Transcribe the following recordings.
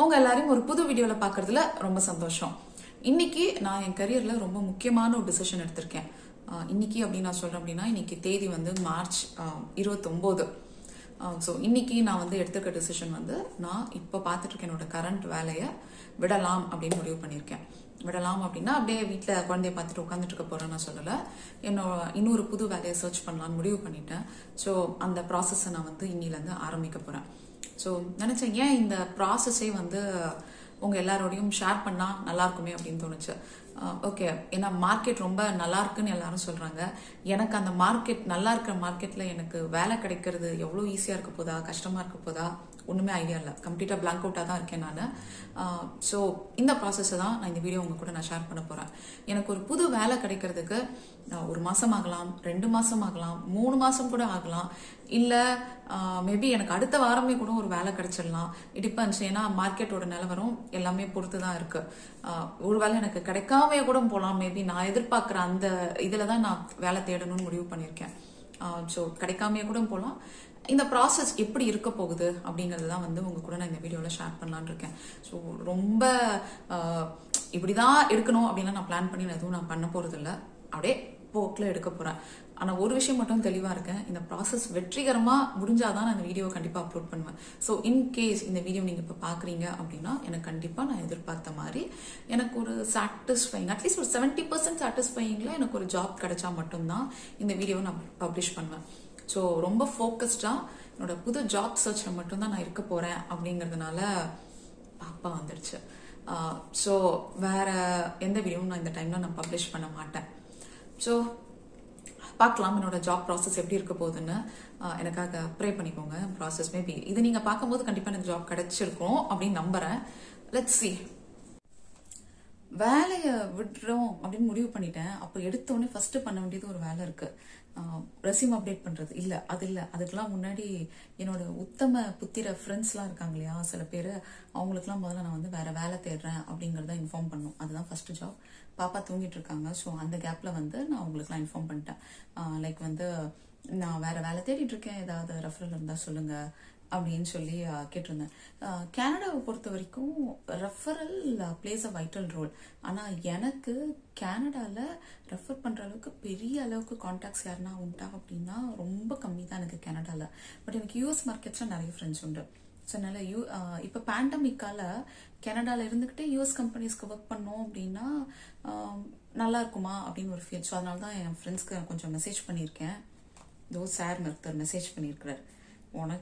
உங்க எல்லாரையும் ஒரு புது வீடியோல பார்க்கறதுல ரொம்ப சந்தோஷம் இன்னைக்கு நான் என் கரியர்ல ரொம்ப முக்கியமான ஒரு டிசிஷன் எடுத்திருக்கேன் ஆஹ் இன்னைக்கு அப்படின்னு நான் சொல்றேன் அப்படின்னா இன்னைக்கு தேதி வந்து மார்ச் இருபத்தொம்போது ஸோ இன்னைக்கு நான் வந்து எடுத்துருக்க டிசிஷன் வந்து நான் இப்போ பார்த்துட்டு இருக்க என்னோட கரண்ட் வேலையை விடலாம் அப்படின்னு முடிவு பண்ணியிருக்கேன் விடலாம் அப்படின்னா அப்படியே வீட்டில் குழந்தைய பார்த்துட்டு உட்காந்துட்டு இருக்க போறேன்னு நான் சொல்லலை என்னோட இன்னொரு புது வேலையை சர்ச் பண்ணலாம்னு முடிவு பண்ணிட்டேன் ஸோ அந்த ப்ராசஸை நான் வந்து இன்னிலேருந்து ஆரம்பிக்க போறேன் ஸோ நினைச்சேன் ஏன் இந்த ப்ராசஸே வந்து உங்க எல்லாரோடையும் ஷேர் பண்ணா நல்லா இருக்குமே அப்படின்னு தோணுச்சு ஓகே ஏன்னா மார்க்கெட் ரொம்ப நல்லா இருக்குன்னு எல்லாரும் சொல்றாங்க எனக்கு அந்த மார்க்கெட் நல்லா இருக்கிற மார்க்கெட்ல எனக்கு வேலை கிடைக்கிறது எவ்வளோ ஈஸியா இருக்க போதா கஷ்டமா இருக்க போதா ஒண்ணுமே ஐடியா இல்லை கம்ப்ளீட்டா பிளாங்க் அவுட்டா தான் இருக்கேன் நான் ஸோ இந்த ப்ராசஸை தான் நான் இந்த வீடியோ உங்க கூட நான் ஷேர் பண்ண போறேன் எனக்கு ஒரு புது வேலை கிடைக்கிறதுக்கு நான் ஒரு மாசம் ஆகலாம் ரெண்டு மாசம் ஆகலாம் மூணு மாசம் கூட ஆகலாம் இல்ல மேபி எனக்கு அடுத்த வாரமே கூட ஒரு வேலை கிடைச்சிடலாம் இட் டிபெண்ட்ஸ் ஏன்னா மார்க்கெட்டோட நிலவரம் எல்லாமே பொறுத்து தான் இருக்கு ஆஹ் ஒரு வேலை எனக்கு கிடைக்காம கூட போகலாம் மேபி நான் எதிர்பார்க்குற அந்த இதில் தான் நான் வேலை தேடணும்னு முடிவு பண்ணியிருக்கேன் ஸோ கிடைக்காமையே கூட போகலாம் இந்த ப்ராசஸ் எப்படி இருக்க போகுது அப்படிங்கிறது தான் வந்து உங்க கூட நான் இந்த வீடியோவில் ஷேர் பண்ணலான்னு இருக்கேன் ஸோ ரொம்ப ஆஹ் இப்படிதான் எடுக்கணும் அப்படின்னா நான் பிளான் பண்ணி நான் எதுவும் நான் பண்ண போறது இல்ல அப்படியே போக்கில் எடுக்க போறேன் ஆனா ஒரு விஷயம் மட்டும் தெளிவா இருக்கேன் இந்த ப்ராசஸ் வெற்றிகரமா முடிஞ்சாதான் நான் இந்த வீடியோ கண்டிப்பா அப்லோட் பண்ணுவேன் ஸோ இன் கேஸ் இந்த வீடியோ நீங்க இப்ப பாக்குறீங்க அப்படின்னா எனக்கு கண்டிப்பா நான் எதிர்பார்த்த மாதிரி எனக்கு ஒரு சாட்டிஸ்ஃபைங் அட்லீஸ்ட் ஒரு செவன்டி பர்சன்ட் சாட்டிஸ்ஃபைங்ல எனக்கு ஒரு ஜாப் கிடைச்சா மட்டும்தான் இந்த வீடியோ நான் பப்ளிஷ் பண்ணுவேன் ஸோ ரொம்ப ஃபோக்கஸ்டா என்னோட புது ஜாப் சர்ச்ல மட்டும்தான் நான் இருக்க போறேன் அப்படிங்கறதுனால பாப்பா வந்துடுச்சு ஸோ வேற எந்த வீடியோவும் நான் இந்த டைம்ல நான் பப்ளிஷ் பண்ண மாட்டேன் ஸோ பார்க்கலாம் என்னோட ஜாப் ப்ராசஸ் எப்படி இருக்க போகுதுன்னு ஆஹ் எனக்காக ப்ரே பண்ணிக்கோங்க ப்ராசஸ் மேபி இது நீங்க பார்க்கும்போது கண்டிப்பா எனக்கு ஜாப் கிடைச்சிருக்கும் அப்படின்னு நம்புறேன் லெட்ஸ் சி வேலையை விடுறோம் அப்படின்னு முடிவு பண்ணிட்டேன் அப்போ எடுத்த உடனே ஃபர்ஸ்ட் பண்ண வேண்டியது ஒரு வேலை இருக்கு ரெசியூம் அப்டேட் பண்றது இல்ல அது இல்ல அதுக்கெல்லாம் முன்னாடி என்னோட உத்தம புத்திர ஃப்ரெண்ட்ஸ்லாம் இருக்காங்க இல்லையா சில பேர் அவங்களுக்குலாம் முதல்ல நான் வந்து வேற வேலை தேடுறேன் அப்படிங்கறத இன்ஃபார்ம் பண்ணும் அதுதான் ஃபர்ஸ்ட் ஜாப் பாப்பா தூங்கிட்டு இருக்காங்க ஸோ அந்த கேப்ல வந்து நான் உங்களுக்குலாம் இன்ஃபார்ம் பண்ணிட்டேன் லைக் வந்து நான் வேற வேலை தேடிட்டு இருக்கேன் ஏதாவது ரெஃபரல் இருந்தா சொல்லுங்க அப்படின்னு சொல்லி அஹ், கேட்டிருந்தேன் அஹ், கனடாவை பொறுத்த வரைக்கும் referral plays a vital role ஆனா எனக்கு கனடால ரெஃபர் பண்ற அளவுக்கு பெரிய அளவுக்கு கான்டாக்ட்ஸ் யாருன்னா உண்டா அப்படின்னா ரொம்ப கம்மி தான் எனக்கு கனடால பட் எனக்கு யூஎஸ் மார்க்கெட்ஸ்ல நிறைய ஃப்ரெண்ட்ஸ் உண்டு ஸோ அதனால யூ ஆஹ் இப்போ பேண்டமிக்கால கனடால இருந்துகிட்டே யூஎஸ் கம்பெனிஸ்க்கு ஒர்க் பண்ணோம் அப்படின்னா ஆஹ் நல்லா இருக்குமா அப்படின்னு ஒரு ஃபீல் ஸோ அதனால தான் என் ஃப்ரெண்ட்ஸ்க்கு கொஞ்சம் மெசேஜ் பண்ணியிருக்கேன் தோ சார் மருத்துவர் மெசேஜ் பண்ணியிருக்கிறார் உனக்கு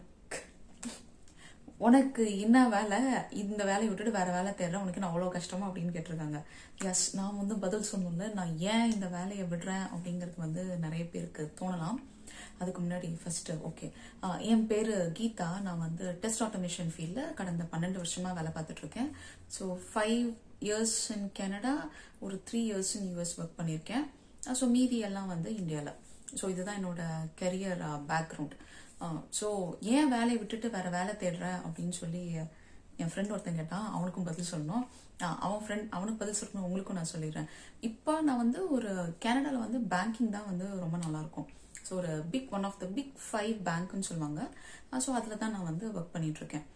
உனக்கு என்ன வேலை இந்த வேலையை விட்டுட்டு வேற வேலை தேடுறேன் உனக்கு நான் அவ்வளோ கஷ்டமா அப்படின்னு கேட்டிருக்காங்க எஸ் நான் வந்து பதில் சொன்னோம்ல நான் ஏன் இந்த வேலையை விடுறேன் அப்படிங்கிறது வந்து நிறைய பேருக்கு தோணலாம் அதுக்கு முன்னாடி ஃபர்ஸ்ட் ஓகே என் பேரு கீதா நான் வந்து டெஸ்ட் ஆட்டோமேஷன் ஃபீல்ட்ல கடந்த பன்னெண்டு வருஷமா வேலை பார்த்துட்டு இருக்கேன் so five years in Canada ஒரு three years in US work பண்ணியிருக்கேன் ஸோ மீதி எல்லாம் வந்து இந்தியாவில் ஸோ இதுதான் என்னோட கெரியர் பேக்ரவுண்ட் ஸோ ஏன் வேலையை விட்டுட்டு வேற வேலை தேடுற அப்படின்னு சொல்லி என் ஃப்ரெண்ட் ஒருத்தன் கேட்டான் அவனுக்கும் பதில் சொல்லணும் ஆஹ் அவன் ஃப்ரெண்ட் அவனுக்கு பதில் சொல்லணும் உங்களுக்கும் நான் சொல்லிடுறேன் இப்போ நான் வந்து ஒரு கனடால வந்து பேங்கிங் தான் வந்து ரொம்ப நல்லா இருக்கும் ஸோ ஒரு big one of the big five பேங்க்னு சொல்லுவாங்க ஸோ அதில் தான் நான் வந்து ஒர்க் பண்ணிட்டு இருக்கேன்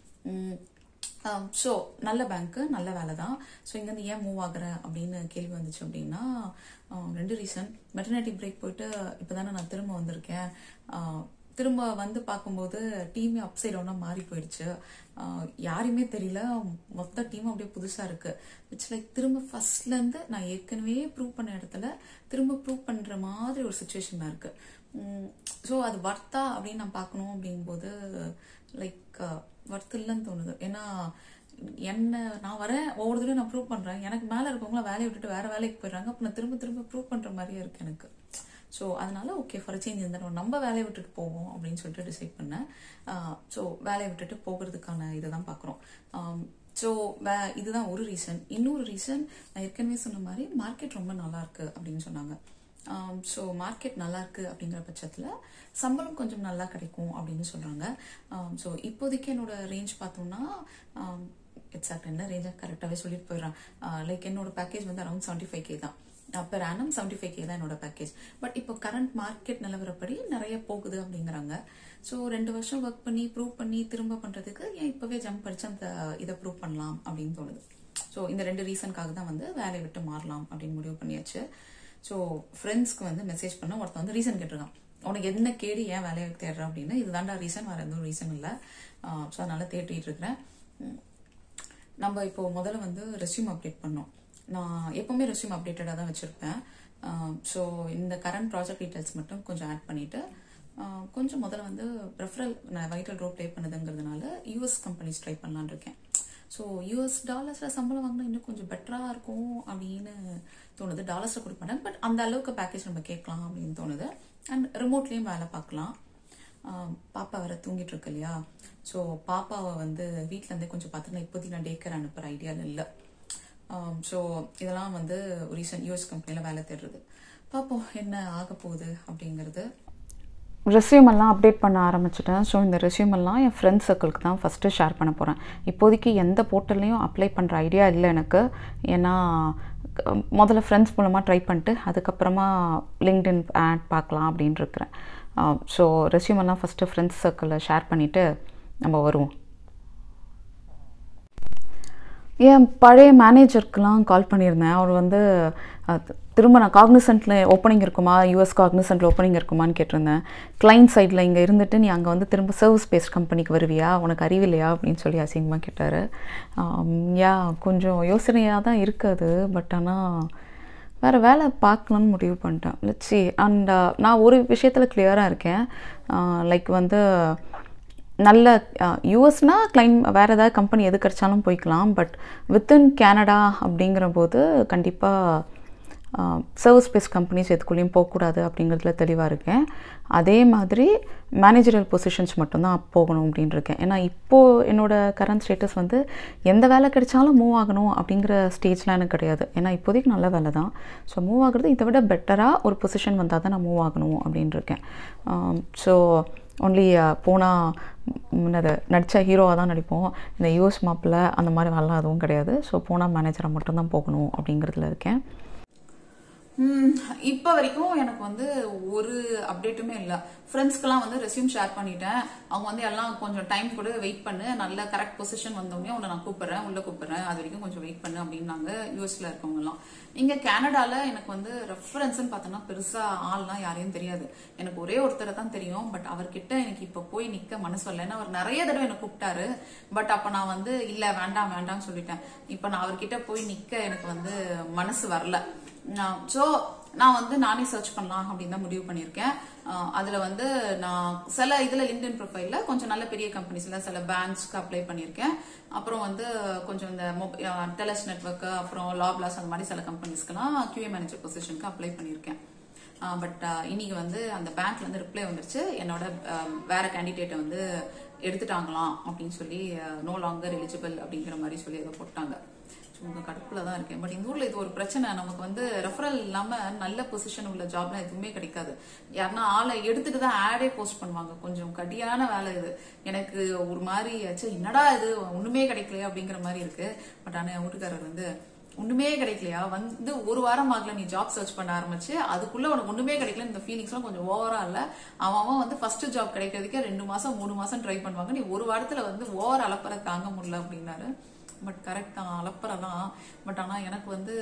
ஸோ நல்ல பேங்க்கு நல்ல வேலை தான் ஸோ இங்கேருந்து ஏன் மூவ் ஆகுற அப்படின்னு கேள்வி வந்துச்சு அப்படின்னா ஆஹ் ரெண்டு ரீசன் மெட்டர்னிட்டி பிரேக் போயிட்டு இப்போ தானே நான் திரும்ப வந்திருக்கேன் ஆஹ் திரும்ப வந்து பார்க்கும்போது டீமே அப் சைட் ஒன்றா மாறி போயிடுச்சு ஆஹ் யாரையுமே தெரியல மொத்த டீம் அப்படியே புதுசா இருக்கு இட்ஸ் லைக் திரும்ப ஃபர்ஸ்ட்ல இருந்து நான் ஏற்கனவே ப்ரூவ் பண்ண இடத்துல திரும்ப ப்ரூவ் பண்ற மாதிரி ஒரு சுச்சுவேஷன் தான் இருக்கு ஸோ அது வர்த்தா அப்படின்னு நான் பார்க்கணும் அப்படிங்கும்போது லைக் வர்த்து இல்லைன்னு தோணுது ஏன்னா என்ன நான் வரேன் ஒவ்வொரு தடவையும் நான் ப்ரூவ் பண்றேன் எனக்கு மேல இருக்கவங்கள வேலையை விட்டுட்டு வேற வேலைக்கு போயிடுறாங்க அப்ப நான் திரும்ப திரும்ப ப்ரூவ் பண்ற மாதிரியே இருக்கு எனக்கு ஸோ அதனால ஓகே ஃபார் சேஞ்ச் இந்த தடவை நம்ம வேலையை விட்டுட்டு போவோம் அப்படின்னு சொல்லிட்டு டிசைட் பண்ணேன் ஸோ வேலையை விட்டுட்டு போகிறதுக்கான இதை தான் பார்க்குறோம் ஸோ வே இதுதான் ஒரு ரீசன் இன்னொரு ரீசன் நான் ஏற்கனவே சொன்ன மாதிரி மார்க்கெட் ரொம்ப நல்லா இருக்கு அப்படின்னு சொன்னாங்க ஸோ மார்க்கெட் நல்லா இருக்கு அப்படிங்கிற பட்சத்தில் சம்பளம் கொஞ்சம் நல்லா கிடைக்கும் அப்படின்னு சொல்றாங்க ஸோ இப்போதைக்கு என்னோட ரேஞ்ச் பார்த்தோம்னா எக்ஸாக்ட் என்ன ரேஞ்சாக கரெக்டாகவே சொல்லிட்டு போயிடுறேன் லைக் என்னோட பேக்கேஜ் வந்து அரௌண்ட் செவன்டி ஃபைவ் கே தான் per annum seventy five K தான் என்னோட பேக்கேஜ் பட் இப்போ கரண்ட் மார்க்கெட் நிலவரப்படி நிறைய போகுது அப்படிங்கிறாங்க ஸோ ரெண்டு வருஷம் ஒர்க் பண்ணி ப்ரூவ் பண்ணி திரும்ப பண்றதுக்கு ஏன் இப்பவே ஜம்ப் அடிச்சு அந்த இதை ப்ரூவ் பண்ணலாம் அப்படின்னு தோணுது ஸோ இந்த ரெண்டு ரீசனுக்காக தான் வந்து வேலையை விட்டு மாறலாம் அப்படின்னு முடிவு பண்ணியாச்சு ஸோ ஃப்ரெண்ட்ஸ்க்கு வந்து மெசேஜ் பண்ண ஒருத்தன் வந்து ரீசன் கேட்டிருக்கான் உனக்கு என்ன கேடு ஏன் வேலையை தேடுற அப்படின்னு இதுதான்டா ரீசன் வேற எந்த ரீசன் இல்லை ஸோ அதனால தேடிட்டு இருக்கிறேன் உம். நம்ம இப்போ முதல்ல வந்து ரெஸ்யூம் அப்டேட் பண்ணோம் நான் எப்பவுமே ரெஸ்யூம் அப்டேட்டடாக தான் வச்சிருப்பேன் ஸோ இந்த கரண்ட் ப்ராஜெக்ட் டீடைல்ஸ் மட்டும் கொஞ்சம் ஆட் பண்ணிட்டு ஆஹ் கொஞ்சம் முதல்ல வந்து ரெஃபரல் நான் வைட்டல் ரோல் ப்ளே பண்ணுதுங்கிறதுனால யூஎஸ் கம்பெனிஸ் ட்ரை பண்ணலான்னு இருக்கேன் ஸோ யூஎஸ் டாலர்ஸில் சம்பளம் வாங்கினா இன்னும் கொஞ்சம் பெட்டராக இருக்கும் அப்படின்னு தோணுது டாலர்ஸில் கொடுக்க மாட்டாங்க பட் அந்த அளவுக்கு பேக்கேஜ் நம்ம கேட்கலாம் அப்படின்னு தோணுது அண்ட் ரிமோட்லேயும் வேலை பார்க்கலாம் ஆஹ் பாப்பா வேற தூங்கிட்டு இருக்கு இல்லையா ஸோ பாப்பாவை வந்து வீட்ல இருந்தே கொஞ்சம் பார்த்துட்டு இப்போதைக்கு நான் டேக்கர் அனுப்புற ஐடியாவில் இல்லை ஸோ இதெல்லாம் வந்து ரீசன்ட் யூஎஸ் கம்பெனியில் வேலை தேடுறது பார்ப்போம் என்ன ஆக போகுது அப்படிங்கிறது ரெஸ்யூம் எல்லாம் அப்டேட் பண்ண ஆரம்பிச்சிட்டேன் ஸோ இந்த ரெஸ்யூம் எல்லாம் என் ஃப்ரெண்ட்ஸ் சர்க்கிளுக்கு தான் ஃபஸ்ட்டு ஷேர் பண்ண போகிறேன் இப்போதைக்கு எந்த போர்ட்டல்லையும் அப்ளை பண்ணுற ஐடியா இல்லை எனக்கு ஏன்னா க- முதல்ல ஃப்ரெண்ட்ஸ் மூலமாக ட்ரை பண்ணிட்டு அதுக்கப்புறமா லிங்க்டின் ஆட் பார்க்கலாம் அப்படின்னு இருக்கிறேன் ஸோ ரெஸ்யூம் எல்லாம் ஃபஸ்ட்டு ஃப்ரெண்ட்ஸ் சர்க்கிளில் ஷேர் பண்ணிவிட்டு நம்ம வருவோம் என் பழைய மேனேஜருக்கெலாம் கால் பண்ணியிருந்தேன் அவர் வந்து அஹ், திரும்ப நான் காக்னிசன்ட்டில் ஓப்பனிங் இருக்குமா யூஎஸ் காக்னிசன்ட்டில் ஓப்பனிங் இருக்குமான்னு கேட்டிருந்தேன் கிளைண்ட் சைடில் இங்கே இருந்துட்டு நீ அங்கே வந்து திரும்ப சர்வீஸ் பேஸ்ட் கம்பெனிக்கு வருவியா உனக்கு அறிவில்லையா அப்படின்னு சொல்லி அசிங்கமாக கேட்டார் யா கொஞ்சம் யோசனையாக தான் இருக்குது பட் ஆனால் வேறு வேலை பார்க்கலான்னு முடிவு பண்ணிட்டேன் லட்சி அண்ட் நான் ஒரு விஷயத்தில் கிளியராக இருக்கேன் லைக் வந்து நல்ல யூஎஸ்னா கிளைண்ட் வேறு ஏதாவது கம்பெனி எது கிடைச்சாலும் போய்க்கலாம் பட் வித்தின் கேனடா அப்படிங்கிற போது கண்டிப்பாக சர்வீஸ் பேஸ் கம்பெனிஸ் எதுக்குள்ளேயும் போகக்கூடாது அப்படிங்கிறதுல தெளிவாக இருக்கேன் அதே மாதிரி மேனேஜரியல் பொசிஷன்ஸ் மட்டும்தான் போகணும் அப்படின்னு இருக்கேன் ஏன்னா இப்போது என்னோட கரண்ட் ஸ்டேட்டஸ் வந்து எந்த வேலை கிடைச்சாலும் மூவ் ஆகணும் அப்படிங்கிற ஸ்டேஜ்லாம் எனக்கு கிடையாது ஏன்னா இப்போதைக்கு நல்ல வேலை தான் ஸோ மூவ் ஆகுறது இதை விட பெட்டராக ஒரு பொசிஷன் வந்தால் தான் நான் மூவ் ஆகணும் அப்படின்னு இருக்கேன் ஸோ ஒன்லி போனால் என்னது நடித்த ஹீரோவாக தான் நடிப்போம் இந்த யூஎஸ் மாப்பில் அந்த மாதிரி வேலைலாம் எதுவும் கிடையாது ஸோ போனால் மேனேஜராக மட்டும்தான் போகணும் அப்படிங்கிறதுல இருக்கேன் ம், இப்ப வரைக்கும் எனக்கு வந்து ஒரு அப்டேட்டுமே இல்ல ஃப்ரெண்ட்ஸ்க்கெல்லாம் வந்து ரெஸ்யூம் ஷேர் பண்ணிட்டேன் அவங்க வந்து எல்லாம் கொஞ்சம் டைம் கூட வெயிட் பண்ணு நல்ல கரெக்ட் பொசிஷன் வந்தோடனே உன்னை நான் கூப்பிடுறேன் உள்ள கூப்பிடுறேன் அது வரைக்கும் கொஞ்சம் வெயிட் பண்ணு அப்படின்னாங்க யூஎஸ்ல இருக்கவங்க எல்லாம் இங்க கனடால எனக்கு வந்து ரெஃபரன்ஸ்னு பார்த்தோன்னா பெருசா ஆள்லாம் யாரையும் தெரியாது எனக்கு ஒரே ஒருத்தரை தான் தெரியும் பட் அவர்கிட்ட எனக்கு இப்ப போய் நிக்க மனசு வரல ஏன்னா அவர் நிறைய தடவை என்ன கூப்பிட்டாரு பட் அப்ப நான் வந்து இல்ல வேண்டாம் வேண்டாம்னு சொல்லிட்டேன் இப்ப நான் அவர்கிட்ட போய் நிக்க எனக்கு வந்து மனசு வரல ஸோ நான் வந்து நானே சர்ச் பண்ணலாம் அப்படின்னு தான் முடிவு பண்ணியிருக்கேன் அஹ் அதுல வந்து நான் சில இதுல லிங்க்டின் ப்ரொஃபைல்ல கொஞ்சம் நல்ல பெரிய கம்பெனிஸ்ல சில பேங்க்ஸ்க்கு அப்ளை பண்ணியிருக்கேன் அப்புறம் வந்து கொஞ்சம் இந்த டெலஸ் நெட்ஒர்க் அப்புறம் லாப்லாஸ் அந்த மாதிரி சில கம்பெனிஸ்க்குலாம் கியூஏ மேனேஜர் பொசிஷனுக்கு அப்ளை பண்ணியிருக்கேன் பட் இன்னைக்கு வந்து அந்த பேங்க்ல இருந்து ரிப்ளை வந்துருச்சு என்னோட அஹ், வேற கேண்டிடேட்டை வந்து எடுத்துட்டாங்களாம் அப்படின்னு சொல்லி நோ லாங்கர் எலிஜிபிள் அப்படிங்கிற மாதிரி சொல்லி ஏதோ போட்டாங்க உங்க கடுப்புல தான் இருக்கேன் பட் இந்த ஊர்ல இது ஒரு பிரச்சனை நமக்கு வந்து ரெஃபரல் இல்லாம நல்ல பொசிஷன் உள்ள ஜாப்லாம் எதுவுமே கிடைக்காது யாருன்னா ஆளை எடுத்துட்டு தான் ஆடே போஸ்ட் பண்ணுவாங்க கொஞ்சம் கடியான வேலை இது எனக்கு ஒரு மாதிரி ஆச்சு என்னடா இது ஒண்ணுமே கிடைக்கலையா அப்படிங்கிற மாதிரி இருக்கு பட் ஆனா என் வீட்டுக்காரர் வந்து ஒண்ணுமே கிடைக்கலையா வந்து ஒரு வாரம் ஆகல நீ ஜாப் சர்ச் பண்ண ஆரம்பிச்சு அதுக்குள்ள உனக்கு ஒண்ணுமே கிடைக்கல இந்த ஃபீலிங்ஸ்லாம் கொஞ்சம் ஓவரா இல்ல அவன் அவன் வந்து ஃபர்ஸ்ட் ஜாப் கிடைக்கிறதுக்கே ரெண்டு மாசம் மூணு மாசம் ட்ரை பண்ணுவாங்க நீ ஒரு வாரத்துல வந்து ஓவர் அலப்பறை தாங்க முடியல அப்படின்னாரு பட் கரெக்ட் தான் அலப்பறை தான் பட் ஆனா எனக்கு வந்து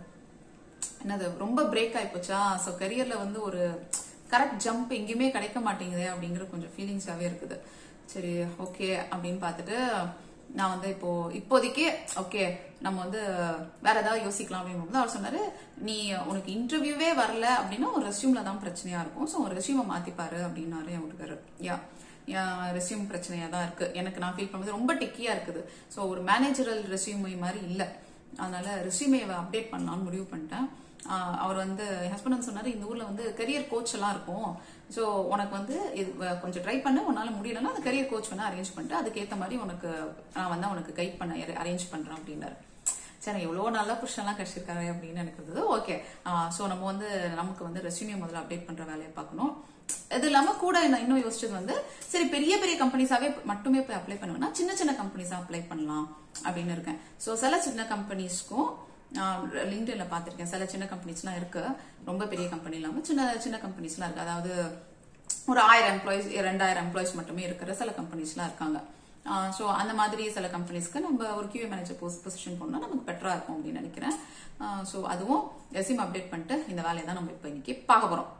என்னது ரொம்ப பிரேக் ஆயிப்போச்சா ஸோ கரியர்ல வந்து ஒரு கரெக்ட் ஜம்ப் எங்கேயுமே கிடைக்க மாட்டேங்குதே அப்படிங்கிற கொஞ்சம் ஃபீலிங்ஸாவே இருக்குது சரி ஓகே அப்படின்னு பார்த்துட்டு நான் வந்து இப்போ இப்போதைக்கு ஓகே நம்ம வந்து வேற ஏதாவது யோசிக்கலாம் அப்படின்னு அவர் சொன்னாரு நீ உனக்கு இன்டர்வியூவே வரல அப்படின்னா ஒரு ரெஸ்யூம்ல தான் பிரச்சனையா இருக்கும் ஸோ ஒரு ரெஸ்யூமை மாத்திப்பாரு அப்படின்னாரு என் வீட்டுக்காரு யா என் ரெஸ்யூம் பிரச்சனையா தான் இருக்கு எனக்கு நான் ஃபீல் பண்ணுறது ரொம்ப டிக்கியா இருக்குது ஸோ ஒரு மேனேஜரல் ரெஸ்யூமை மாதிரி இல்லை அதனால ரெஸ்யூமேவை அப்டேட் பண்ணலாம்னு முடிவு பண்ணிட்டேன் ஆஹ் அவர் வந்து என் ஹஸ்பண்ட் வந்து சொன்னாரு இந்த ஊர்ல வந்து கரியர் கோச் எல்லாம் இருக்கும் ஸோ உனக்கு வந்து இது வ- கொஞ்சம் ட்ரை பண்ண உன்னால முடியலன்னா அந்த கரியர் கோச் வேணா அரேஞ்ச் பண்ணிட்டு அதுக்கேற்ற மாதிரி உனக்கு நான் வந்து உனக்கு கைட் பண்ண அரேஞ்ச் பண்றேன் அப்படின்னாரு சரி எவ்வளோ நல்ல புருஷன்லாம் கிடைச்சிருக்காரு அப்படின்னு எனக்கு இருந்தது ஓகே ஸோ நம்ம வந்து நமக்கு வந்து ரெஸ்யூமே முதல்ல அப்டேட் பண்ற வேலையை பார்க்கணும் இது இல்லாம கூட நான் இன்னும் யோசிச்சது வந்து சரி பெரிய பெரிய கம்பெனிஸாவே மட்டுமே போய் அப்ளை பண்ணுவேன்னா சின்ன சின்ன கம்பெனிஸா அப்ளை பண்ணலாம் அப்படின்னு இருக்கேன் ஸோ சில சின்ன கம்பெனிஸ்க்கும் லிங்க்டின்ல பார்த்துருக்கேன் சில சின்ன கம்பெனிஸ்லாம் இருக்கு ரொம்ப பெரிய கம்பெனி இல்லாமல் சின்ன சின்ன கம்பெனிஸ்லாம் இருக்கு அதாவது ஒரு ஆயிரம் எம்ப்ளாயிஸ் ரெண்டாயிரம் எம்ப்ளாயிஸ் மட்டுமே இருக்கிற சில கம்பெனிஸ்லாம் இருக்காங்க ஸோ அந்த மாதிரி சில கம்பெனிஸ்க்கு நம்ம ஒரு கியூஏ மேனேஜர் போஸ்ட் பொசிஷன் போனால் நமக்கு பெட்டராக இருக்கும் அப்படின்னு நினைக்கிறேன் ஸோ அதுவும் ரெசியூம் அப்டேட் பண்ணிட்டு இந்த வேலையை தான் நம்ம இப்போ இன்னைக்கு பார்க்க போகிறோம்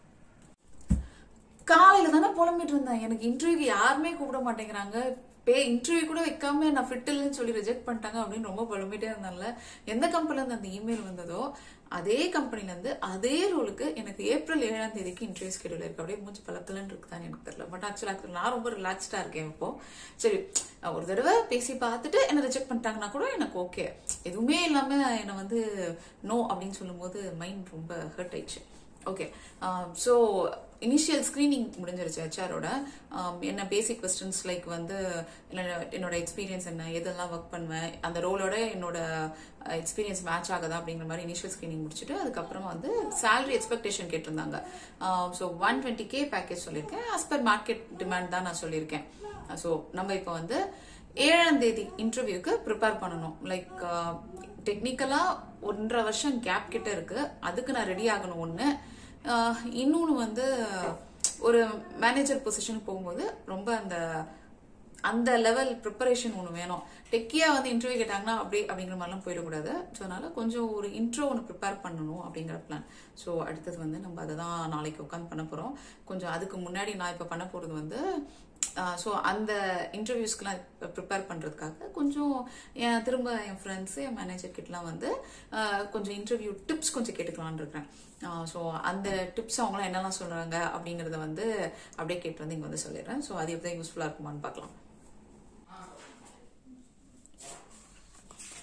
காலையில தானே புலம்பிட்டு இருந்தேன் எனக்கு இன்டர்வியூக்கு யாருமே கூப்பிட மாட்டேங்கிறாங்க பே இன்டர்வியூ கூட வைக்காம நான் ஃபிட் இல்லைன்னு சொல்லி ரிஜெக்ட் பண்ணிட்டாங்க அப்படின்னு ரொம்ப புலம்பிட்டே இருந்தால எந்த கம்பெனில இருந்து அந்த இமெயில் வந்ததோ அதே கம்பெனில இருந்து அதே ரோலுக்கு எனக்கு ஏப்ரல் ஏழாம் தேதிக்கு இன்டர்வியூ ஸ்கெடியூல் இருக்கு அப்படியே மூச்சு பழக்கலன்னு இருக்குதான்னு எனக்கு தெரியல பட் ஆக்சுவலாக நான் ரொம்ப ரிலாக்ஸ்டா இருக்கேன் இப்போ சரி ஒரு தடவை பேசி பார்த்துட்டு என்ன ரிஜெக்ட் பண்ணிட்டாங்கன்னா கூட எனக்கு ஓகே எதுவுமே இல்லாம என்னை வந்து நோ அப்படின்னு சொல்லும்போது மைண்ட் ரொம்ப ஹர்ட் ஆயிடுச்சு ஓகே ஸோ இனிஷியல் ஸ்க்ரீனிங் முடிஞ்சிருச்சு ஹெச்ஆரோட என்ன பேசிக் கொஸ்டின்ஸ் லைக் வந்து என்னோட எக்ஸ்பீரியன்ஸ் என்ன எதெல்லாம் ஒர்க் பண்ணுவேன் அந்த ரோலோட என்னோட எக்ஸ்பீரியன்ஸ் மேட்ச் ஆகுதா அப்படிங்கிற மாதிரி இனிஷியல் ஸ்க்ரீனிங் முடிச்சுட்டு அதுக்கப்புறமா வந்து சேலரி எக்ஸ்பெக்டேஷன் கேட்டிருந்தாங்க so one twenty K package சொல்லியிருக்கேன் ஆஸ் பர் மார்க்கெட் டிமாண்ட் தான் நான் சொல்லியிருக்கேன் ஸோ நம்ம இப்போ வந்து ஏழாம் தேதி இன்டர்வியூக்கு ப்ரிப்பேர் பண்ணணும் லைக் டெக்னிக்கலா ஒன்றரை வருஷம் கேப் கிட்ட இருக்கு அதுக்கு நான் ரெடி ஆகணும் ஒன்று இன்னொன்று வந்து ஒரு மேனேஜர் பொசிஷனுக்கு போகும்போது ரொம்ப அந்த அந்த லெவல் ப்ரிப்பரேஷன் ஒன்று வேணும் டெக்கியா வந்து இன்டர்வியூ கேட்டாங்கன்னா அப்படி அப்படிங்கிற மாதிரிலாம் போயிடக்கூடாது ஸோ அதனால கொஞ்சம் ஒரு இன்ட்ரோ ஒன்று ப்ரிப்பேர் பண்ணணும் அப்படிங்கிற பிளான் ஸோ அடுத்தது வந்து நம்ம அதை தான் நாளைக்கு உட்காந்து பண்ண போகிறோம் கொஞ்சம் அதுக்கு முன்னாடி நான் இப்போ பண்ண போகிறது வந்து ஸோ அந்த இன்டர்வியூஸ்க்குலாம் ப்ரிப்பேர் பண்ணுறதுக்காக கொஞ்சம் என் திரும்ப என் ஃப்ரெண்ட்ஸு என் மேனேஜர் கிட்டலாம் வந்து கொஞ்சம் இன்டர்வியூ டிப்ஸ் கொஞ்சம் கேட்டுக்கலான் இருக்கிறேன் ஸோ அந்த டிப்ஸ் அவங்களாம் என்னெல்லாம் சொல்கிறாங்க அப்படிங்கிறத வந்து அப்படியே கேட்டு வந்து இங்கே வந்து சொல்லிடுறேன் ஸோ அது எப்படி யூஸ்ஃபுல்லாக இருக்குமான்னு பார்க்கலாம்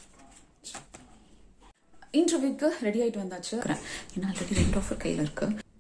இன்டர்வியூக்கு ரெடி ஆகிட்டு வந்தாச்சு ஏன்னா ஆல்ரெடி ரெண்டு ஆஃபர் கையில் இருக்கு